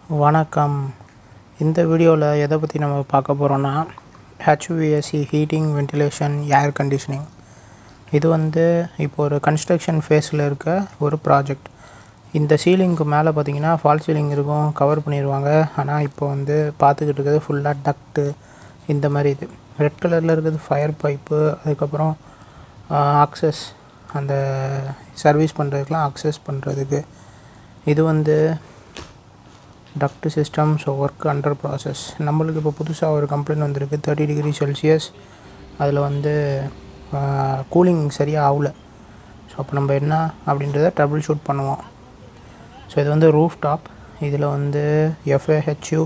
வணக்கம் இந்த வீடியோவில் எதை பற்றி நம்ம பார்க்க போகிறோன்னா HVAC heating ventilation air conditioning இது வந்து இப்போ ஒரு கன்ஸ்ட்ரக்ஷன் ஃபேஸில் இருக்க ஒரு ப்ராஜெக்ட் இந்த சீலிங்க்கு மேலே பார்த்தீங்கன்னா ஃபால் சீலிங் இருக்கும் கவர் பண்ணிடுவாங்க ஆனால் இப்போ வந்து பார்த்துக்கிட்டு இருக்கிறது ஃபுல்லாக டக்ட்டு இந்த மாதிரி இது ரெட் கலரில் இருக்கிறது ஃபயர் பைப்பு அதுக்கப்புறம் ஆக்சஸ் அந்த சர்வீஸ் பண்ணுறதுக்குலாம் அக்சஸ் பண்ணுறதுக்கு இது வந்து duct system so work under process நம்மளுக்கு இப்போ புதுசாக ஒரு கம்ப்ளைண்ட் வந்திருக்கு தேர்ட்டி டிகிரி செல்சியஸ் அதில் வந்து கூலிங் சரியாக ஆகல ஸோ அப்போ நம்ம என்ன அப்படின்றத ட்ரபிள் ஷூட் பண்ணுவோம் ஸோ இது வந்து ரூஃப் டாப் இதில் வந்து FAHU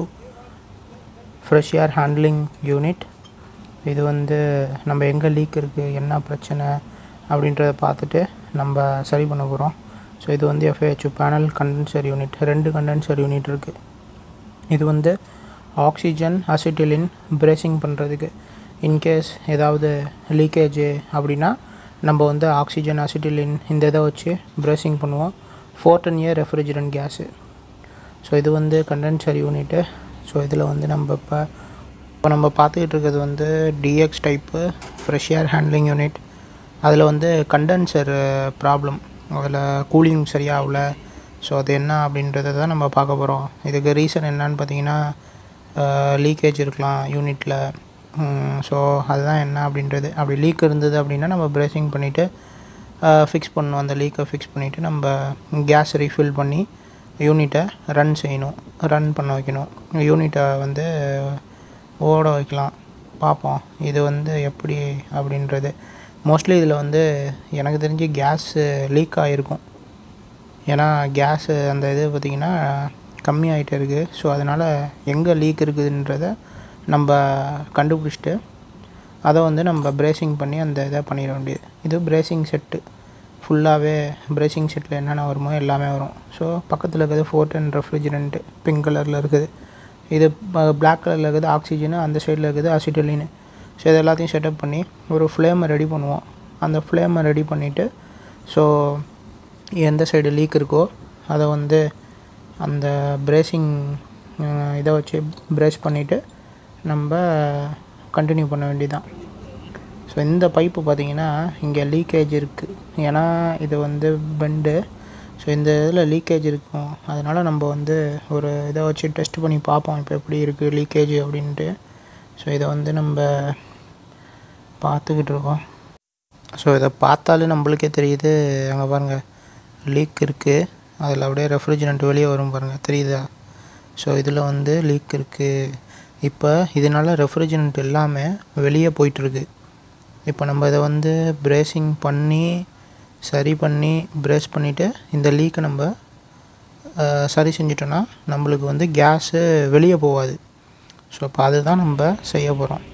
fresh air handling unit இது வந்து நம்ம எங்கே லீக் இருக்குது என்ன பிரச்சனை அப்படின்றத பார்த்துட்டு நம்ம சரி பண்ண போகிறோம் ஸோ இது வந்து எஃப்ஏஹெச்யூ பேனல் கண்டென்சர் யூனிட் ரெண்டு கண்டென்சர் யூனிட் இருக்குது இது வந்து ஆக்சிஜன் அசிட்டிலின் பிரேசிங் பண்ணுறதுக்கு இன்கேஸ் ஏதாவது லீக்கேஜு அப்படின்னா நம்ம வந்து ஆக்சிஜன் அசிட்டிலின் இந்த இதை வச்சு பிரேசிங் பண்ணுவோம் ஃபோர்டன் இயர் ரெஃப்ரிஜரண்ட் கேஸு ஸோ இது வந்து கண்டென்சர் யூனிட்டு ஸோ இதில் வந்து நம்ம இப்போ இப்போ நம்ம பார்த்துக்கிட்டு இருக்கிறது வந்து DX type fresh air handling unit அதில் வந்து கண்டென்சர் ப்ராப்ளம் அதில் கூலிங் சரியாகல ஸோ அது என்ன அப்படின்றத தான் நம்ம பார்க்க போகிறோம் இதுக்கு ரீசன் என்னன்னு பார்த்தீங்கன்னா லீக்கேஜ் இருக்கலாம் யூனிட்டில் ஸோ அதுதான் என்ன அப்படின்றது அப்படி லீக் இருந்தது அப்படின்னா நம்ம பிரேசிங் பண்ணிவிட்டு ஃபிக்ஸ் பண்ணணும் அந்த லீக்கை ஃபிக்ஸ் பண்ணிவிட்டு நம்ம கேஸ் ரீஃபில் பண்ணி யூனிட்டை ரன் செய்யணும் ரன் பண்ண வைக்கணும் யூனிட்டை வந்து ஓட வைக்கலாம் பார்ப்போம் இது வந்து எப்படி அப்படின்றது மோஸ்ட்லி இதில் வந்து எனக்கு தெரிஞ்சு கேஸு லீக் ஆகிருக்கும் ஏன்னா கேஸு அந்த இது பார்த்திங்கன்னா கம்மியாகிட்டே இருக்குது ஸோ அதனால் எங்கே லீக் இருக்குதுன்றத நம்ம கண்டுபிடிச்சிட்டு அதை வந்து நம்ம பிரேசிங் பண்ணி அந்த இதை பண்ணிட வேண்டியது இது பிரேசிங் செட்டு ஃபுல்லாகவே பிரேசிங் செட்டில் என்னென்ன வருமோ எல்லாமே வரும் ஸோ பக்கத்தில் இருக்கிறது ஃபோர்டன் ரெஃப்ரிஜரண்ட்டு பிங்க் கலரில் இருக்குது இது பிளாக் கலரில் இருக்குது ஆக்சிஜனு அந்த சைடில் இருக்குது அசிட்டலின்னு ஸோ இது எல்லாத்தையும் செட்டப் பண்ணி ஒரு ஃப்ளேமை ரெடி பண்ணுவோம் அந்த ஃப்ளேமை ரெடி பண்ணிவிட்டு ஸோ எந்த சைடு லீக் இருக்கோ அதை வந்து அந்த பிரேசிங் இதை வச்சு பிரேஸ் பண்ணிவிட்டு நம்ம கண்டினியூ பண்ண வேண்டியதான் ஸோ இந்த பைப்பு பார்த்திங்கன்னா இங்கே லீக்கேஜ் இருக்குது ஏன்னா இது வந்து பெண்டு ஸோ இந்த இதில் லீக்கேஜ் இருக்கும் அதனால் நம்ம வந்து ஒரு இதை வச்சு டெஸ்ட் பண்ணி பார்ப்போம் இப்போ எப்படி இருக்குது லீக்கேஜ் அப்படின்ட்டு ஸோ இதை வந்து நம்ம பார்த்துக்கிட்டு இருக்கோம் ஸோ இதை பார்த்தாலே நம்மளுக்கே தெரியுது அங்கே பாருங்கள் லீக் இருக்குது அதில் அப்படியே ரெஃப்ரிஜரண்ட் வெளியே வரும் பாருங்கள் தெரியுதா ஸோ இதில் வந்து லீக் இருக்குது இப்போ இதனால் ரெஃப்ரிஜரண்ட் எல்லாமே வெளியே போயிட்டுருக்கு இப்போ நம்ம இதை வந்து பிரேசிங் பண்ணி சரி பண்ணி பிரேஸ் பண்ணிவிட்டு இந்த லீக்கை நம்ம சரி செஞ்சிட்டோன்னா நம்மளுக்கு வந்து கேஸு வெளியே போகாது ஸோ இப்போ அதுதான் நம்ம செய்ய போகிறோம்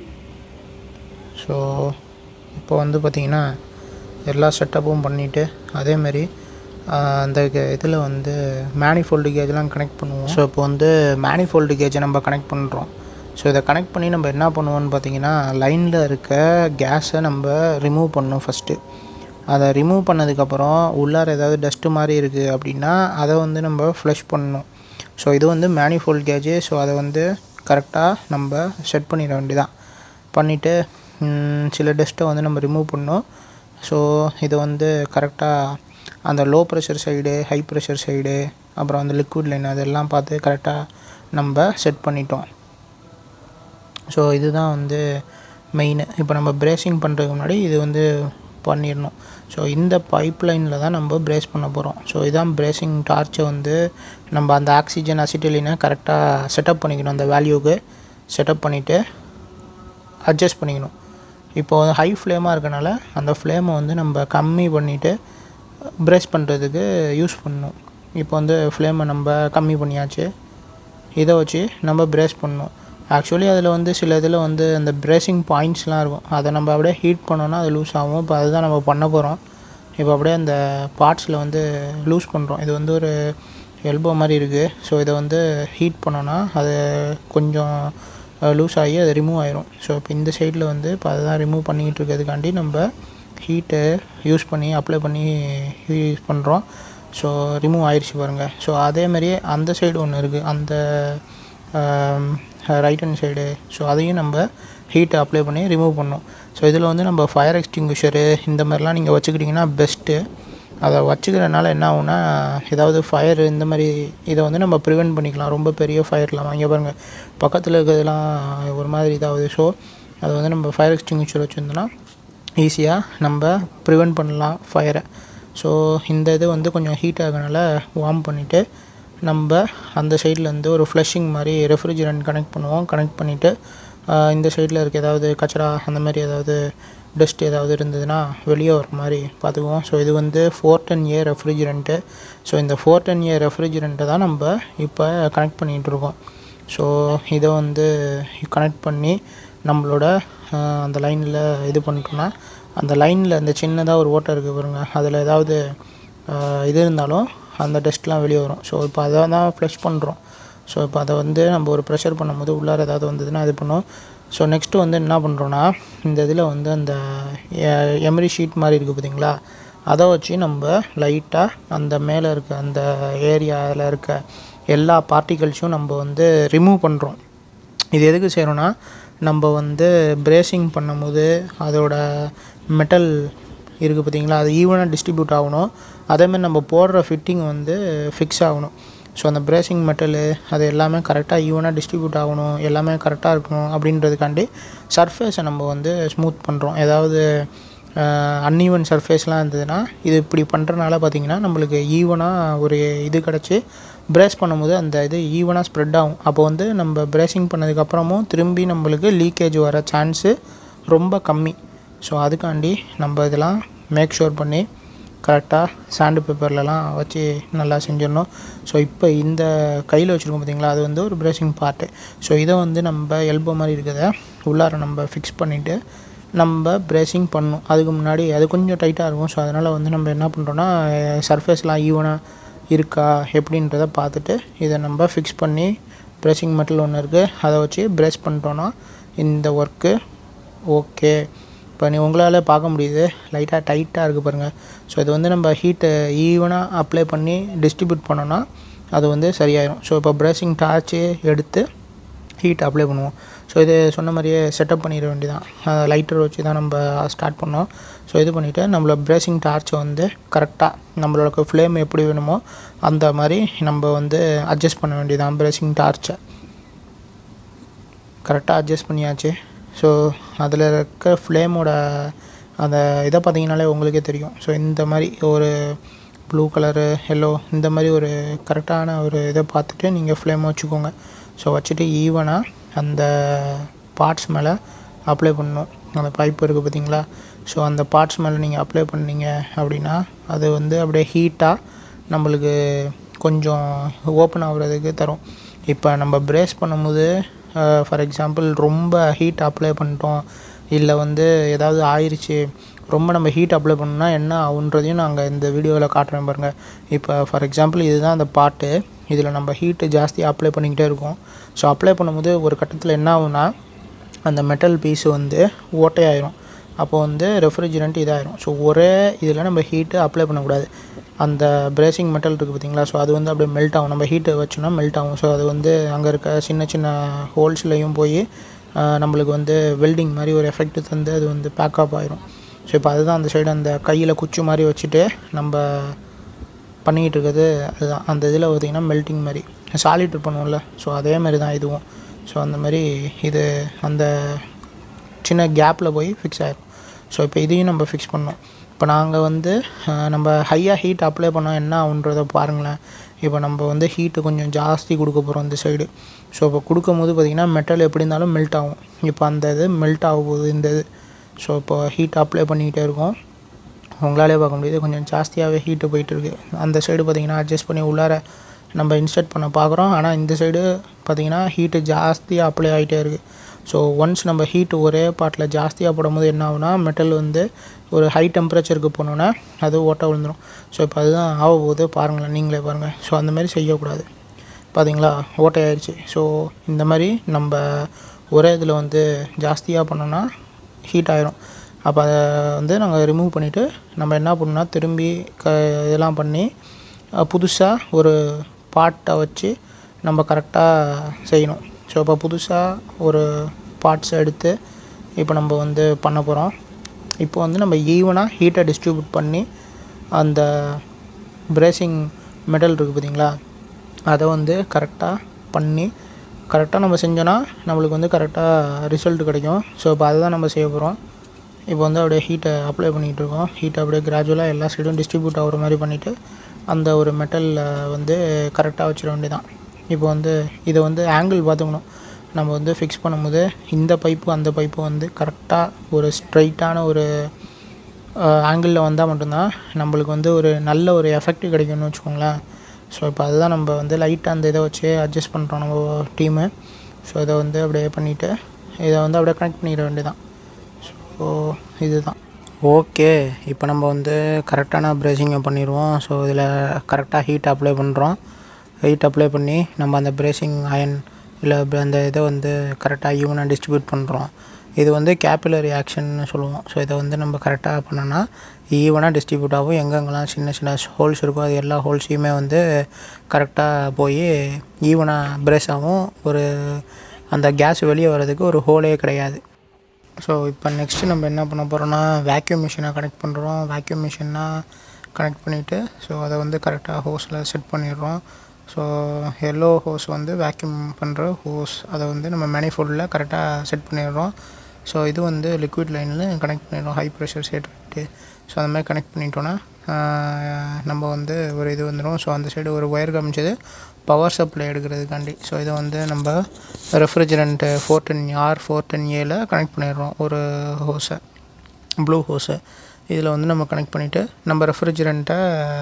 ஸோ இப்போ வந்து பார்த்திங்கன்னா எல்லா செட்டப்பும் பண்ணிவிட்டு அதேமாரி அந்த இதில் வந்து மேனிஃபோல்டு கேஜ்லாம் கனெக்ட் பண்ணுவோம் ஸோ இப்போ வந்து மேனிஃபோல்டு கேஜை நம்ம கனெக்ட் பண்ணுறோம் ஸோ இதை கனெக்ட் பண்ணி நம்ம என்ன பண்ணுவோம்னு பார்த்தீங்கன்னா லைனில் இருக்க கேஸை நம்ம ரிமூவ் பண்ணணும் ஃபஸ்ட்டு அதை ரிமூவ் பண்ணதுக்கப்புறம் உள்ளார ஏதாவது டஸ்ட்டு மாதிரி இருக்குது அப்படின்னா அதை வந்து நம்ம ஃப்ளஷ் பண்ணணும் ஸோ இது வந்து மேனிஃபோல்ட் கேஜு ஸோ அதை வந்து கரெக்டாக நம்ம செட் பண்ணிட வேண்டியதான் பண்ணிவிட்டு சில டஸ்ட்டை வந்து நம்ம ரிமூவ் பண்ணோம் ஸோ இது வந்து கரெக்டாக அந்த low pressure side high pressure side அப்புறம் அந்த லிக்விட் லைன் அதெல்லாம் பார்த்து கரெக்டாக நம்ம செட் பண்ணிட்டோம் ஸோ இதுதான் வந்து மெயின் இப்போ நம்ம பிரேசிங் பண்ணுறதுக்கு முன்னாடி இது வந்து பண்ணிடணும் ஸோ இந்த பைப் லைனில் தான் நம்ம பிரேஸ் பண்ண போகிறோம் ஸோ இதான் பிரேசிங் டார்ச்சை வந்து நம்ம அந்த ஆக்சிஜன் அசிட்டிலினை கரெக்டாக செட்டப் பண்ணிக்கணும் அந்த வேல்யூக்கு செட்டப் பண்ணிவிட்டு அட்ஜஸ்ட் பண்ணிக்கணும் இப்போது ஹை ஃப்ளேமாக இருக்கனால அந்த ஃப்ளேமை வந்து நம்ம கம்மி பண்ணிவிட்டு பிரேஸ் பண்ணுறதுக்கு யூஸ் பண்ணணும் இப்போ வந்து ஃப்ளேமை நம்ம கம்மி பண்ணியாச்சு இதை வச்சு நம்ம பிரேஸ் பண்ணணும் ஆக்சுவலி அதில் வந்து சில இதில் வந்து அந்த பிரேசிங் பாயிண்ட்ஸ்லாம் இருக்கும் அதை நம்ம அப்படியே ஹீட் பண்ணோன்னா அது லூஸ் ஆகும் இப்போ அதுதான் நம்ம பண்ண போகிறோம் இப்போ அப்படியே அந்த பார்ட்ஸில் வந்து லூஸ் பண்ணுறோம் இது வந்து ஒரு எல்போ மாதிரி இருக்குது ஸோ இதை வந்து ஹீட் பண்ணோன்னா அது கொஞ்சம் லூஸ் ஆகி அது ரிமூவ் ஆயிரும் ஸோ இப்போ இந்த சைடில் வந்து இப்போ அதை தான் ரிமூவ் பண்ணிக்கிட்டு இருக்கிறதுக்காண்டி நம்ம ஹீட்டை யூஸ் பண்ணி அப்ளை பண்ணி யூஸ் பண்ணுறோம் ஸோ ரிமூவ் ஆயிடுச்சு பாருங்கள் ஸோ அதே மாதிரியே அந்த சைடு ஒன்று இருக்குது அந்த ரைட் ஹேண்ட் சைடு ஸோ அதையும் நம்ம ஹீட்டை அப்ளை பண்ணி ரிமூவ் பண்ணோம் ஸோ இதில் வந்து நம்ம ஃபயர் எக்ஸ்டிங்விஷரு இந்த மாதிரிலாம் நீங்கள் வச்சுக்கிட்டிங்கன்னா பெஸ்ட்டு அதை வச்சுக்கிறனால என்ன ஆகும்னா ஏதாவது ஃபயர் இந்த மாதிரி இதை வந்து நம்ம ப்ரிவெண்ட் பண்ணிக்கலாம் ரொம்ப பெரிய ஃபயர்லாம் இங்கே பாருங்கள் பக்கத்தில் இருக்கிறதுலாம் ஒரு மாதிரி இதாகுது ஸோ அதை வந்து நம்ம ஃபயர் எக்ஸ்டிங்விஷர் வச்சுருந்தோன்னா ஈஸியாக நம்ம ப்ரிவெண்ட் பண்ணலாம் ஃபயரை ஸோ இந்த இது வந்து கொஞ்சம் ஹீட் ஆகனால வார்ம் பண்ணிவிட்டு நம்ம அந்த சைட்லேருந்து ஒரு ஃப்ளஷிங் மாதிரி ரெஃப்ரிஜரண்ட் கனெக்ட் பண்ணுவோம் கனெக்ட் பண்ணிவிட்டு இந்த சைடில் இருக்க ஏதாவது கச்சரா அந்த மாதிரி ஏதாவது டஸ்ட் ஏதாவது இருந்ததுன்னா வெளியே வர மாதிரி பார்த்துக்குவோம் ஸோ இது வந்து ஃபோர் டென் இயர் ரெஃப்ரிஜரண்ட்டு ஸோ இந்த ஃபோர் டென் இயர் ரெஃப்ரிஜரண்ட்டை தான் நம்ம இப்போ கனெக்ட் பண்ணிகிட்டு இருக்கோம் ஸோ இதை வந்து கனெக்ட் பண்ணி நம்மளோட அஹ், அந்த லைனில் இது பண்ணிட்டோம்னா அந்த லைனில் அந்த சின்னதாக ஒரு ஓட்டை இருக்குது பாருங்க அதில் ஏதாவது அஹ், இது இருந்தாலும் அந்த டஸ்ட்லாம் வெளியே வரும் ஸோ இப்போ அதை தான் ஃப்ளஷ் பண்ணுறோம் ஸோ இப்போ அதை வந்து நம்ம ஒரு ப்ரெஷர் பண்ணும்போது உள்ளார ஏதாவது வந்ததுன்னா இது பண்ணும் ஸோ நெக்ஸ்ட்டு வந்து என்ன பண்ணுறோன்னா இந்த இதில் வந்து அந்த எமரி ஷீட் மாதிரி இருக்குது பார்த்தீங்களா அதை வச்சு நம்ம லைட்டாக அந்த மேலே இருக்க அந்த ஏரியாவில் இருக்க எல்லா பார்ட்டிகல்ஸும் நம்ம வந்து ரிமூவ் பண்ணுறோம் இது எதுக்கு செய்கிறோன்னா நம்ம வந்து பிரேசிங் பண்ணும்போது அதோட மெட்டல் இருக்குது பார்த்தீங்களா அது ஈவனாக டிஸ்ட்ரிபியூட் ஆகணும் அதேமாதிரி நம்ம போடுற ஃபிட்டிங் வந்து ஃபிக்ஸ் ஆகணும் ஸோ அந்த பிரேசிங் மெட்டலு அது எல்லாமே கரெக்டாக ஈவனாக டிஸ்ட்ரிபியூட் ஆகணும் எல்லாமே கரெக்டாக இருக்கணும் அப்படின்றதுக்காண்டி சர்ஃபேஸை நம்ம வந்து ஸ்மூத் பண்ணுறோம் ஏதாவது அன்ஈவன் சர்ஃபேஸ்லாம் இருந்ததுன்னா இது இப்படி பண்ணுறனால பார்த்தீங்கன்னா நம்மளுக்கு ஈவனாக ஒரு இது கிடச்சி பிரேஸ் பண்ணும்போது அந்த இது ஈவனாக ஸ்ப்ரெட் ஆகும் அப்போ வந்து நம்ம பிரேசிங் பண்ணதுக்கப்புறமும் திரும்பி நம்மளுக்கு லீக்கேஜ் வர சான்ஸு ரொம்ப கம்மி ஸோ அதுக்காண்டி நம்ம இதெல்லாம் மேக் ஷூர் பண்ணி கரெக்டாக சாண்டு பேப்பர்லலாம் வச்சு நல்லா செஞ்சிடணும் ஸோ இப்போ இந்த கையில் வச்சுருக்கோம் பார்த்தீங்களா அது வந்து ஒரு பிரேசிங் பார்ட்டு ஸோ இதை வந்து நம்ம எல்போ மாதிரி இருக்கிறத உள்ளார நம்ம ஃபிக்ஸ் பண்ணிவிட்டு நம்ம பிரேசிங் பண்ணணும் அதுக்கு முன்னாடி அது கொஞ்சம் டைட்டாக இருக்கும் ஸோ அதனால் வந்து நம்ம என்ன பண்ணுறோன்னா சர்ஃபேஸ்லாம் ஈவனாக இருக்கா எப்படின்றத பார்த்துட்டு இதை நம்ம ஃபிக்ஸ் பண்ணி பிரேசிங் மெட்டல் ஒன்று இருக்குது அதை வச்சு பிரேஸ் பண்ணிட்டோன்னா இந்த ஒர்க்கு ஓகே இப்போ நீ உங்களால் பார்க்க முடியுது லைட்டாக டைட்டாக இருக்குது பாருங்கள் ஸோ இது வந்து நம்ம ஹீட்டை ஈவனாக அப்ளை பண்ணி டிஸ்ட்ரிபியூட் பண்ணோன்னா அது வந்து சரியாயிடும் ஸோ இப்போ பிரேசிங் டார்ச்சு எடுத்து ஹீட் அப்ளை பண்ணுவோம் ஸோ இது சொன்ன மாதிரியே செட்டப் பண்ணிட வேண்டியதான் லைட்டர் வச்சு தான் நம்ம ஸ்டார்ட் பண்ணோம் ஸோ இது பண்ணிவிட்டு நம்மளோட பிரேசிங் டார்ச்சை வந்து கரெக்டாக நம்மளோட ஃப்ளேம் எப்படி வேணுமோ அந்த மாதிரி நம்ம வந்து அட்ஜஸ்ட் பண்ண வேண்டியதான் பிரேசிங் டார்ச்சை கரெக்டாக அட்ஜஸ்ட் பண்ணியாச்சு ஸோ அதில் இருக்க ஃப்ளேமோட அந்த இதை பார்த்தீங்கனாலே உங்களுக்கே தெரியும் ஸோ இந்த மாதிரி ஒரு ப்ளூ கலரு எல்லோ இந்த மாதிரி ஒரு கரெக்டான ஒரு இதை பார்த்துட்டு நீங்கள் ஃப்ளேம் வச்சுக்கோங்க ஸோ வச்சுட்டு ஈவனாக அந்த பார்ட்ஸ் மேலே அப்ளை பண்ணணும் அந்த பைப் இருக்குது பார்த்தீங்களா ஸோ அந்த பார்ட்ஸ் மேலே நீங்கள் அப்ளை பண்ணீங்க அப்படின்னா அது வந்து அப்படியே ஹீட்டாக நம்மளுக்கு கொஞ்சம் ஓப்பன் ஆகுறதுக்கு தரும் இப்போ நம்ம பிரேஸ் பண்ணும்போது ஃபார் எக்ஸாம்பிள் ரொம்ப ஹீட் அப்ளை பண்ணிட்டோம் இல்லை வந்து ஏதாவது ஆயிடுச்சு ரொம்ப நம்ம ஹீட் அப்ளை பண்ணோம்னா என்ன ஆகுன்றதையும் நாங்கள் இந்த வீடியோவில் காட்டுறேன் பாருங்கள் இப்போ ஃபார் எக்ஸாம்பிள் இதுதான் அந்த பாட்டு இதில் நம்ம ஹீட்டு ஜாஸ்தி அப்ளை பண்ணிக்கிட்டே இருக்கோம் ஸோ அப்ளை பண்ணும்போது ஒரு கட்டத்தில் என்ன ஆகும்னா அந்த மெட்டல் பீஸ் வந்து ஓட்டையாயிரும் அப்போ வந்து ரெஃப்ரிஜரண்ட் இதாயிரும் ஸோ ஒரே இதில் நம்ம ஹீட்டு அப்ளை பண்ணக்கூடாது அந்த பிரேசிங் மெட்டல் இருக்குது பார்த்தீங்களா ஸோ அது வந்து அப்படியே மெல்ட் ஆகும் நம்ம ஹீட்டு வச்சோன்னா மெல்ட் ஆகும் ஸோ அது வந்து அங்கே இருக்க சின்ன சின்ன ஹோல்ஸ்லையும் போய் ஆஹ், நம்மளுக்கு வந்து வெல்டிங் மாதிரி ஒரு எஃபெக்ட் தந்து அது வந்து பேக்கப் ஆயிரும் ஸோ இப்போ அதுதான் அந்த சைடு அந்த கையில் குச்சி மாதிரி வச்சுட்டு நம்ம பண்ணிக்கிட்டு இருக்கிறது அதுதான் அந்த இதில் பார்த்திங்கன்னா மெல்ட்டிங் மாதிரி சாலிட்ரு பண்ணுவோம்ல ஸோ அதே மாதிரி தான் இதுவும் ஸோ அந்த மாதிரி இது அந்த சின்ன கேப்பில் போய் ஃபிக்ஸ் ஆயிரும் ஸோ இப்போ இதையும் நம்ம ஃபிக்ஸ் பண்ணோம் இப்போ நாங்கள் வந்து அஹ், நம்ம ஹையாக ஹீட் அப்ளை பண்ணோம் என்ன ஆகுன்றதை பாருங்களேன் இப்போ நம்ம வந்து ஹீட்டு கொஞ்சம் ஜாஸ்தி கொடுக்க போகிறோம் இந்த சைடு ஸோ இப்போ கொடுக்கும்போது பார்த்திங்கன்னா மெட்டல் எப்படி இருந்தாலும் மெல்ட் ஆகும் இப்போ அந்த இது மெல்ட் ஆக போகுது இந்த இது ஸோ இப்போ ஹீட் அப்ளை பண்ணிக்கிட்டே இருக்கோம் உங்களாலே பார்க்க முடியுது கொஞ்சம் ஜாஸ்தியாகவே ஹீட்டு போயிட்டுருக்கு அந்த சைடு பார்த்தீங்கன்னா அட்ஜஸ்ட் பண்ணி உள்ளார நம்ம இன்ஸ்டர்ட் பண்ண பார்க்குறோம் ஆனால் இந்த சைடு பார்த்தீங்கன்னா ஹீட்டு ஜாஸ்தியாக அப்ளை ஆகிட்டே இருக்குது ஸோ ஒன்ஸ் நம்ம ஹீட்டு ஒரே பாட்டில் ஜாஸ்தியாக போடும்போது என்ன ஆகுனா மெட்டல் வந்து ஒரு ஹை டெம்பரேச்சருக்கு போனோன்னா அது ஓட்ட விழுந்துடும் ஸோ இப்போ அதுதான் ஆக போகுது பாருங்களேன் நீங்களே பாருங்கள் ஸோ அந்த மாதிரி செய்யக்கூடாது பார்த்தீங்களா ஓட்டை ஆயிடுச்சு ஸோ இந்த மாதிரி நம்ம ஒரே இதில் வந்து ஜாஸ்தியாக பண்ணோன்னா ஹீட் ஆயிரும் அப்போ அதை வந்து நாங்கள் ரிமூவ் பண்ணிவிட்டு நம்ம என்ன பண்ணணும்னா திரும்பி க இதெல்லாம் பண்ணி புதுசாக ஒரு பார்ட்டை வச்சு நம்ம கரெக்டாக செய்யணும் ஸோ இப்போ புதுசாக ஒரு பார்ட்ஸ் எடுத்து இப்போ நம்ம வந்து பண்ண போகிறோம் இப்போ வந்து நம்ம ஈவனாக ஹீட்டை டிஸ்ட்ரிபியூட் பண்ணி அந்த பிரேசிங் மெட்டல் இருக்குது பார்த்தீங்களா அதை வந்து கரெக்டாக பண்ணி கரெக்டாக நம்ம செஞ்சோன்னா நம்மளுக்கு வந்து கரெக்டாக ரிசல்ட் கிடைக்கும் ஸோ இப்போ அதை தான் நம்ம செய்ய போகிறோம் இப்போ வந்து அப்படியே ஹீட்டை அப்ளை பண்ணிகிட்டு இருக்கோம் ஹீட்டை அப்படியே கிராஜுவலாக எல்லா சைடும் டிஸ்ட்ரிபியூட் ஆகிற மாதிரி பண்ணிவிட்டு அந்த ஒரு மெட்டலில் வந்து கரெக்டாக வச்சிட வேண்டியதான் இப்போ வந்து இதை வந்து ஆங்கிள் பார்த்துக்கணும் நம்ம வந்து ஃபிக்ஸ் பண்ணும்போது இந்த பைப்பு அந்த பைப்பு வந்து கரெக்டாக ஒரு ஸ்ட்ரைட்டான ஒரு ஆங்கிளில் வந்தால் மட்டும்தான் நம்மளுக்கு வந்து ஒரு நல்ல ஒரு எஃபெக்ட் கிடைக்கும்னு வச்சுக்கோங்களேன் ஸோ இப்போ அதுதான் நம்ம வந்து லைட்டாக அந்த இதை வச்சு அட்ஜஸ்ட் பண்ணுறோம் நம்ம டீமு ஸோ இதை வந்து அப்படியே பண்ணிவிட்டு இதை வந்து அப்படியே கனெக்ட் பண்ணிட வேண்டியதான் ஸோ இதுதான் ஓகே இப்போ நம்ம வந்து கரெக்டான பிரேசிங்கை பண்ணிடுவோம் ஸோ இதில் கரெக்டாக ஹீட் அப்ளை பண்ணுறோம் ஹீட் அப்ளை பண்ணி நம்ம அந்த பிரேசிங் அயன் இல்லை அந்த இதை வந்து கரெக்டாக ஈவனாக டிஸ்ட்ரிபியூட் பண்ணுறோம் இது வந்து கேபிலரி ஆக்ஷன்னு சொல்லுவோம் ஸோ இதை வந்து நம்ம கரெக்டாக பண்ணோன்னா ஈவனாக டிஸ்ட்ரிபியூட் ஆகும் எங்கெங்கெல்லாம் சின்ன சின்ன ஹோல்ஸ் இருக்கோ அது எல்லா ஹோல்ஸையுமே வந்து கரெக்டாக போய் ஈவனாக பிரேஸ் ஆகும் ஒரு அந்த கேஸ் வெளியே வர்றதுக்கு ஒரு ஹோலே கிடையாது ஸோ இப்போ நெக்ஸ்ட்டு நம்ம என்ன பண்ண போகிறோம்னா வேக்யூம் மிஷினை கனெக்ட் பண்ணுறோம் வேக்யூம் மிஷின்னா கனெக்ட் பண்ணிவிட்டு ஸோ அதை வந்து கரெக்டாக ஹோஸில் செட் பண்ணிடுறோம் ஸோ எல்லோ ஹோஸ் வந்து வேக்யூம் பண்ணுற ஹோஸ் அதை வந்து நம்ம மேனிஃபோல்டில் கரெக்டாக செட் பண்ணிடுறோம் ஸோ இது வந்து லிக்விட் லைனில் கனெக்ட் பண்ணிடுறோம் ஹை ப்ரெஷர் சேட்டு ஸோ அந்த மாதிரி கனெக்ட் பண்ணிட்டோன்னா நம்ம வந்து ஒரு இது வந்துடும் ஸோ அந்த சைடு ஒரு ஒயர் காமிச்சது பவர் சப்ளை எடுக்கிறதுக்காண்டி ஸோ இதை வந்து நம்ம refrigerant four ten R four ten ஏல கனெக்ட் பண்ணிடுறோம் ஒரு ஹோஸை ப்ளூ ஹோஸை இதில் வந்து நம்ம கனெக்ட் பண்ணிவிட்டு நம்ம ரெஃப்ரிஜரண்ட்டை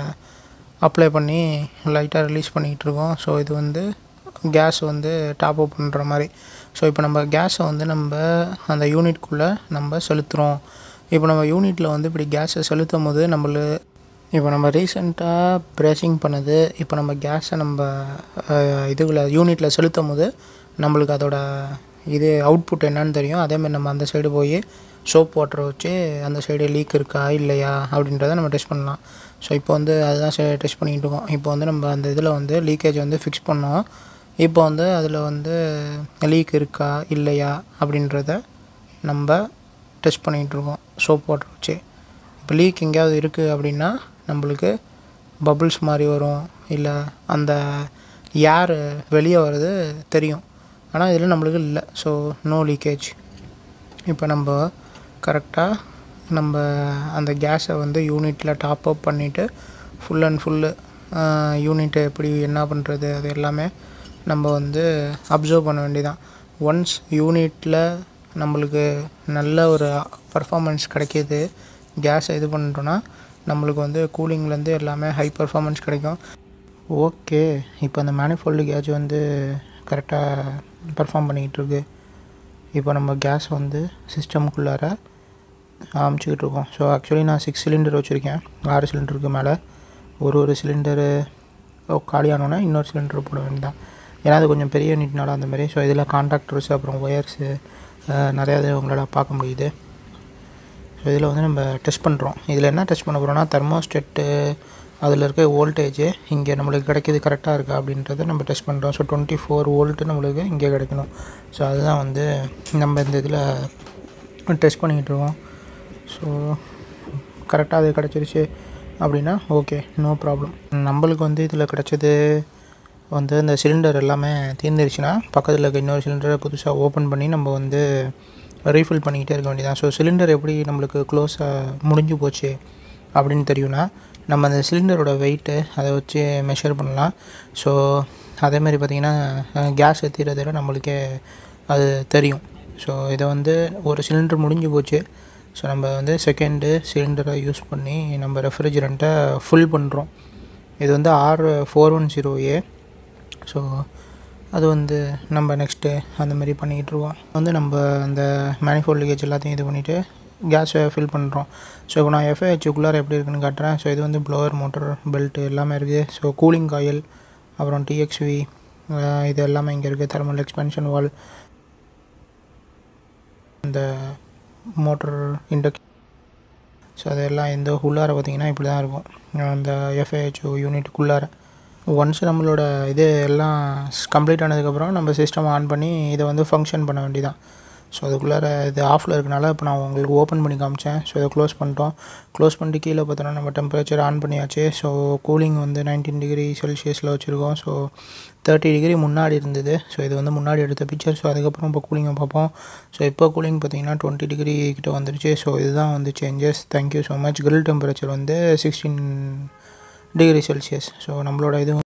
அப்ளை பண்ணி லைட்டாக ரிலீஸ் பண்ணிகிட்டு இருக்கோம் ஸோ இது வந்து கேஸ் வந்து டாப் அப் பண்ணுற மாதிரி ஸோ இப்போ நம்ம கேஸை வந்து நம்ம அந்த யூனிட்குள்ளே நம்ம செலுத்துகிறோம் இப்போ நம்ம யூனிட்டில் வந்து இப்படி கேஸை செலுத்தும் போது நம்மளு இப்போ நம்ம ரீசெண்டாக ப்ரேசிங் பண்ணது இப்போ நம்ம கேஸை நம்ம இதுக்குள்ள யூனிட்டில் செலுத்தும் போது நம்மளுக்கு அதோட இது அவுட்புட் என்னன்னு தெரியும் அதேமாதிரி நம்ம அந்த சைடு போய் சோப் வாட்டரை வச்சு அந்த சைடு லீக் இருக்கா இல்லையா அப்படின்றத நம்ம டெஸ்ட் பண்ணலாம் ஸோ இப்போ வந்து அதுதான் டெஸ்ட் பண்ணிகிட்டு இருக்கோம் இப்போ வந்து நம்ம அந்த இதில் வந்து லீக்கேஜ் வந்து ஃபிக்ஸ் பண்ணோம் இப்போ வந்து அதில் வந்து லீக் இருக்கா இல்லையா அப்படின்றத நம்ம டெஸ்ட் பண்ணிகிட்ருக்கோம் சோப் வாட்டர் வச்சு இப்போ லீக் எங்கேயாவது இருக்குது அப்படின்னா நம்மளுக்கு பபுள்ஸ் மாதிரி வரும் இல்லை அந்த ஏர் வெளியே வர்றது தெரியும் ஆனால் இதில் நம்மளுக்கு இல்லை ஸோ நோ லீக்கேஜ் இப்போ நம்ம கரெக்டாக நம்ம அந்த கேஸை வந்து யூனிட்டில் டாப் அப் பண்ணிவிட்டு ஃபுல் அண்ட் ஃபுல்லு யூனிட்டை எப்படி என்ன பண்ணுறது அது எல்லாமே நம்ம வந்து அப்சர்வ் பண்ண வேண்டியதான் ஒன்ஸ் யூனிட்டில் நம்மளுக்கு நல்ல ஒரு பர்ஃபாமன்ஸ் கிடைக்கிது கேஸை இது பண்ணிட்டோன்னா நம்மளுக்கு வந்து கூலிங்லேருந்து எல்லாமே ஹை பர்ஃபாமன்ஸ் கிடைக்கும் ஓகே இப்போ அந்த மேனிஃபோல்டு கேஜ் வந்து கரெக்டாக பர்ஃபார்ம் பண்ணிக்கிட்டு இருக்கு இப்போ நம்ம கேஸ் வந்து சிஸ்டமுக்குள்ளார அமைச்சிக்கிட்டு இருக்கோம் ஸோ ஆக்சுவலி நான் சிக்ஸ் சிலிண்டர் வச்சுருக்கேன் ஆறு சிலிண்டருக்கு மேலே ஒரு ஒரு சிலிண்டரு காலியானோன்னா இன்னொரு சிலிண்டர் போட வேண்டியதான் ஏன்னா அது கொஞ்சம் பெரிய யூனிட்னால அந்த மாதிரி ஸோ இதில் கான்ட்ராக்டர்ஸ் அப்புறம் ஒயர்ஸு நிறையா இது உங்களால் பார்க்க முடியுது ஸோ இதில் வந்து நம்ம டெஸ்ட் பண்ணுறோம் இதில் என்ன டெஸ்ட் பண்ண போகிறோம்னா தெர்மோஸ்டெட்டு அதில் இருக்க வோல்டேஜ் இங்கே நம்மளுக்கு கிடைக்கிது கரெக்டாக இருக்கா அப்படின்றத நம்ம டெஸ்ட் பண்ணுறோம் ஸோ டுவெண்ட்டி ஃபோர் வோல்ட்டு நம்மளுக்கு இங்கே கிடைக்கணும் ஸோ அதுதான் வந்து நம்ம இந்த இதில் டெஸ்ட் பண்ணிக்கிட்டு இருக்கோம் ஸோ கரெக்டாக அது கிடச்சிருச்சு அப்படின்னா ஓகே நோ ப்ராப்ளம் நம்மளுக்கு வந்து இதில் கிடச்சது வந்து இந்த சிலிண்டர் எல்லாமே தீர்ந்துருச்சுன்னா பக்கத்தில் இருக்க இன்னொரு சிலிண்டரை புதுசாக ஓப்பன் பண்ணி நம்ம வந்து ரீஃபில் பண்ணிக்கிட்டே இருக்க வேண்டியதான் ஸோ சிலிண்டர் எப்படி நம்மளுக்கு க்ளோஸாக முடிஞ்சு போச்சு அப்படின்னு தெரியும்னா நம்ம அந்த சிலிண்டரோட வெயிட்டு அதை வச்சு மெஷர் பண்ணலாம் ஸோ அதேமாதிரி பார்த்திங்கன்னா கேஸ் ஏற்றிறதுல நம்மளுக்கே அது தெரியும் ஸோ இதை வந்து ஒரு சிலிண்டர் முடிஞ்சு போச்சு ஸோ நம்ம வந்து செகண்டு சிலிண்டரை யூஸ் பண்ணி நம்ம ரெஃப்ரிஜரண்ட்டை ஃபுல் பண்ணுறோம் இது வந்து R four one zero A so அது வந்து நம்ம நெக்ஸ்ட்டு அந்த மாதிரி பண்ணிக்கிட்டு இருக்கோம் வந்து நம்ம அந்த மேனிஃபோல்ட் லீக்கேஜ் எல்லாத்தையும் இது பண்ணிவிட்டு கேஸை ஃபில் பண்ணுறோம் ஸோ இப்போ நான் எஃப்ஐஹெச்சுக்குள்ளார எப்படி இருக்குன்னு காட்டுறேன் ஸோ இது வந்து ப்ளோவர் மோட்டர் பெல்ட்டு எல்லாமே இருக்குது ஸோ கூலிங் காயில் அப்புறம் டிஎக்ஸ்வி இது எல்லாமே இங்கே இருக்குது தெர்மல் எக்ஸ்பென்ஷன் வால் இந்த மோட்டர் இண்டக் ஸோ அதெல்லாம் இந்த உள்ளார பார்த்தீங்கன்னா இப்படி தான் இருக்கும் அந்த எஃப்ஏஹெச்ஓ யூனிட்டுக்குள்ளார ஒன்ஸ் நம்மளோட இது எல்லாம் கம்ப்ளீட் ஆனதுக்கப்புறம் நம்ம சிஸ்டம் ஆன் பண்ணி இதை வந்து ஃபங்க்ஷன் பண்ண வேண்டியதான் ஸோ அதுக்குள்ளார இது ஆஃபில் இருக்கனால இப்போ நான் உங்களுக்கு ஓப்பன் பண்ணி காமிச்சேன் ஸோ இதை க்ளோஸ் பண்ணிட்டோம் க்ளோஸ் பண்ணிட்டு கீழே பார்த்தோன்னா நம்ம டெம்பரேச்சர் ஆன் பண்ணியாச்சு ஸோ கூலிங் வந்து நைன்டீன் டிகிரி செல்சியஸில் வச்சுருக்கோம் ஸோ தேர்ட்டி டிகிரி முன்னாடி இருந்தது ஸோ இது வந்து முன்னாடி எடுத்த பிக்சர் ஸோ அதுக்கப்புறம் இப்போ கூலிங்கை பார்ப்போம் ஸோ இப்போ கூலிங் பார்த்தீங்கன்னா டுவெண்ட்டி டிகிரி கிட்ட வந்துருச்சு ஸோ இதுதான் வந்து changes thank you so much grill temperature வந்து சிக்ஸ்டீன் டிகிரி செல்சியஸ் ஸோ நம்மளோட இது